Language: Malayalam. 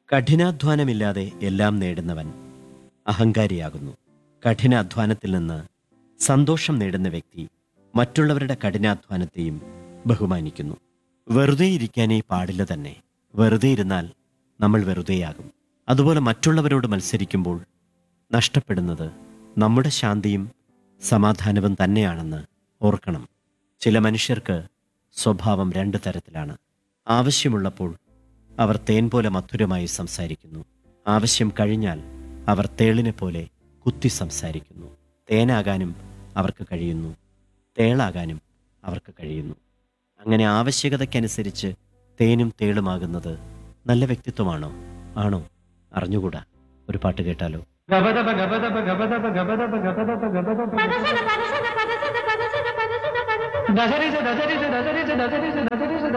കഠിനാധ്വാനമില്ലാതെ എല്ലാം നേടുന്നവൻ അഹങ്കാരിയാകുന്നു കഠിനാധ്വാനത്തിൽ നിന്ന് സന്തോഷം നേടുന്ന വ്യക്തി മറ്റുള്ളവരുടെ കഠിനാധ്വാനത്തെയും ബഹുമാനിക്കുന്നു വെറുതെ ഇരിക്കാനേ പാടില്ല തന്നെ വെറുതെ ഇരുന്നാൽ നമ്മൾ വെറുതെയാകും അതുപോലെ മറ്റുള്ളവരോട് മത്സരിക്കുമ്പോൾ നഷ്ടപ്പെടുന്നത് നമ്മുടെ ശാന്തിയും സമാധാനവും തന്നെയാണെന്ന് ഓർക്കണം ചില മനുഷ്യർക്ക് സ്വഭാവം രണ്ട് തരത്തിലാണ് ആവശ്യമുള്ളപ്പോൾ അവർ തേൻ പോലെ മധുരമായി സംസാരിക്കുന്നു ആവശ്യം കഴിഞ്ഞാൽ അവർ തേളിനെ പോലെ കുത്തി സംസാരിക്കുന്നു തേനാകാനും അവർക്ക് കഴിയുന്നു തേളാകാനും അവർക്ക് കഴിയുന്നു അങ്ങനെ ആവശ്യകതയ്ക്കനുസരിച്ച് തേനും തേളുമാകുന്നത് നല്ല വ്യക്തിത്വമാണോ ആണോ അറിഞ്ഞുകൂടാ ഒരു പാട്ട് കേട്ടാലോ ഗബദബ ഗബദബ ഗബദബ ഗബദബ ഗബദബ ഗബദബ പദസന പദസന പദസന പദസന പദസന പദസന ദശരിശ ദശരിശ ദശരിശ ദശരിശ ദശരിശ